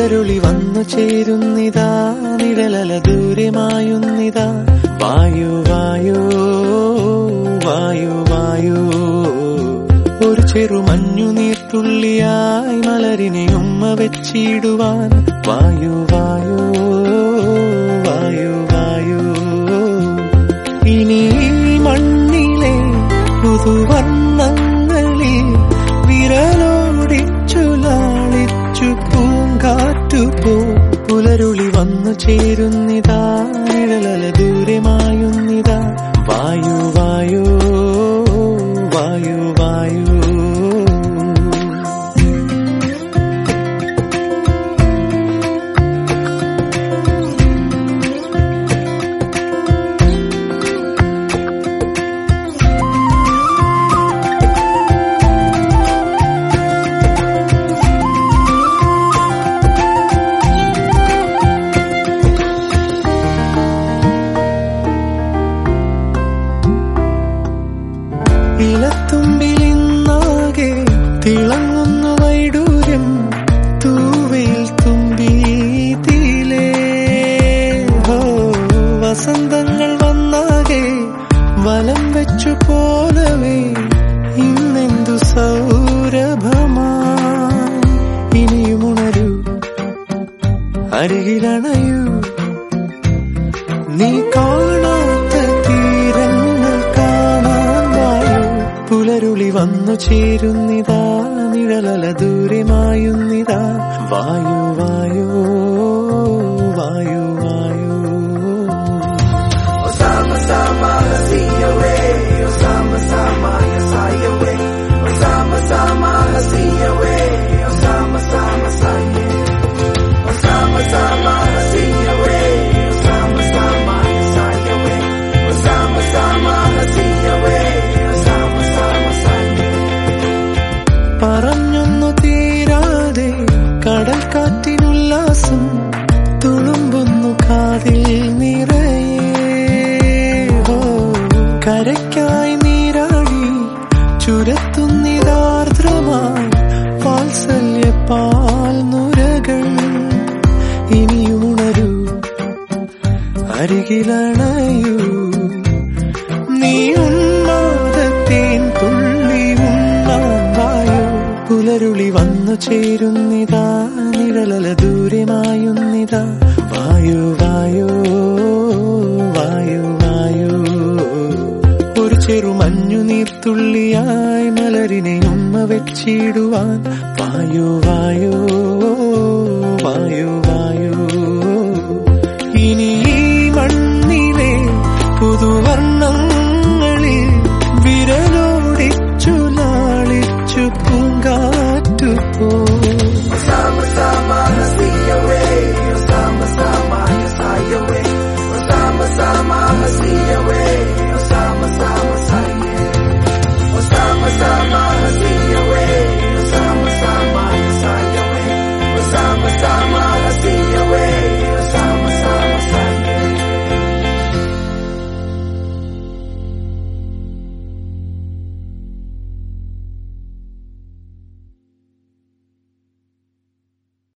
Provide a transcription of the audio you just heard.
പുലരുളി വന്നു ചേരുന്നിതാ നിഴലല ദൂരമായുന്നിതാ വായു വായു വായു വായു ഒരു ചെറു മഞ്ഞു നീർത്തുള്ളിയായി മലരിനെ ഉമ്മ വെച്ചിടുവാൻ വായു വായു വായു വായു ഇനി ഈ മണ്ണിലെ പുതുവർണ്ണങ്ങളിൽ വിരലോടിച്ചു ലാളിച്ചു പൂങ്കാറ്റു പോ പുലരുളി വന്നു ചേരുന്നിതാ നിഴലല ദൂരമായുന്നിതാ വായു വായു വായു വായു ഇലത്തുമ്പിലിന്നാകെ തിളങ്ങുന്നു വൈഡൂര്യം തൂവയിൽ തുമ്പി തീലേ ഹോ വസന്തങ്ങൾ വന്നാകെ വലം വെച്ചു പോലവേ ഇന്നെന്തു സൗരഭമാ ഇനിയുമുണരൂ അരികിലണയൂ നീ കാണാത്ത തീരങ്ങൾ കാണാൻ വായു പുലരുളി വന്നു ചേരുന്നിതാ നിഴലല ദൂരമായുന്നിതാ വായു വായു വായു വായു Osama sama hasiyawe, Osama sama yasayawe, Osama sama hasiyawe, Osama sama saye. Osama sama hasiyawe, Osama sama yasayawe, Osama sama hasiyawe, Osama sama saye. പറഞ്ഞൊന്നു തീരാതെ കടൽ കാറ്റിനുല്ലാസം തുളുമ്പുന്നു കാതിൽ നിറയെ ഹോ, കരയ്ക്കായി നീരാടി ചുരത്തുന്നിതാർദ്രമായി വാത്സല്യ പാൽ നുരകൾ ഇനിയുണരൂ അരികിലണയൂ നീ ഉന്മാദത്തേൻ തുള്ളി ഉണ്ണാൻ വായു പുലരുളി വന്നു ചേരുന്നിതാ നിഴലല ദൂരമായുന്നിതാ വായു വായു വായു വായു ഒരു ചെറു മഞ്ഞു നീർത്തുള്ളിയായി മലരിനെ ഉമ്മ വെച്ചിടുവാൻ വായു വായു വായു